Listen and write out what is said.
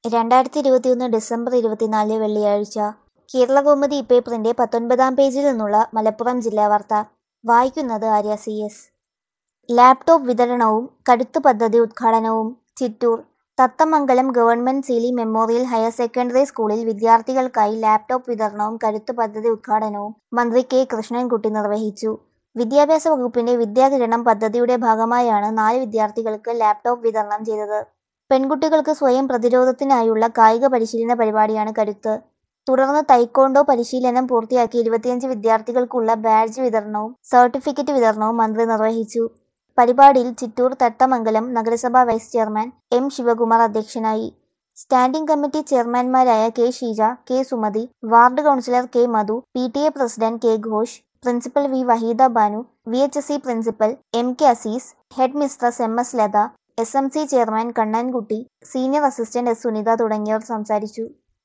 രണ്ടായിരത്തി ഇരുപത്തിയൊന്ന് ഡിസംബർ ഇരുപത്തിനാല് വെള്ളിയാഴ്ച കേരളകൗമുദി പേപ്പറിന്റെ പത്തൊൻപതാം പേജിൽ നിന്നുള്ള മലപ്പുറം ജില്ലാ വാർത്ത വായിക്കുന്നത് ആര്യ സി എസ് ലാപ്ടോപ്പ് വിതരണവും കടുത്ത് പദ്ധതി ഉദ്ഘാടനവും ചിറ്റൂർ തത്തമംഗലം ഗവൺമെന്റ് സീലി മെമ്മോറിയൽ ഹയർ സെക്കൻഡറി സ്കൂളിൽ വിദ്യാർത്ഥികൾക്കായി ലാപ്ടോപ്പ് വിതരണവും കരുത്ത് പദ്ധതി ഉദ്ഘാടനവും മന്ത്രി കെ കൃഷ്ണൻകുട്ടി നിർവഹിച്ചു വിദ്യാഭ്യാസ വകുപ്പിന്റെ വിദ്യാകിരണം പദ്ധതിയുടെ ഭാഗമായാണ് നാല് വിദ്യാർത്ഥികൾക്ക് ലാപ്ടോപ്പ് വിതരണം ചെയ്തത് പെൺകുട്ടികൾക്ക് സ്വയം പ്രതിരോധത്തിനായുള്ള കായിക പരിശീലന പരിപാടിയാണ് കരുത്ത് തുടർന്ന് തൈക്കോണ്ടോ പരിശീലനം പൂർത്തിയാക്കി ഇരുപത്തിയഞ്ച് വിദ്യാർത്ഥികൾക്കുള്ള ബാഡ്ജ് വിതരണവും സർട്ടിഫിക്കറ്റ് വിതരണവും മന്ത്രി നിർവഹിച്ചു പരിപാടിയിൽ ചിറ്റൂർ തട്ടമംഗലം നഗരസഭാ വൈസ് ചെയർമാൻ എം ശിവകുമാർ അധ്യക്ഷനായി സ്റ്റാൻഡിംഗ് കമ്മിറ്റി ചെയർമാൻമാരായ K Sheeja K Sumathi ward councillor K Madhu P T A president K Ghosh principal V Waheeda Banu V H S C principal M K Azeez headmistress M S Latha S M C chairman Kannankutty senior assistant S Sunitha തുടങ്ങിയവർ സംസാരിച്ചു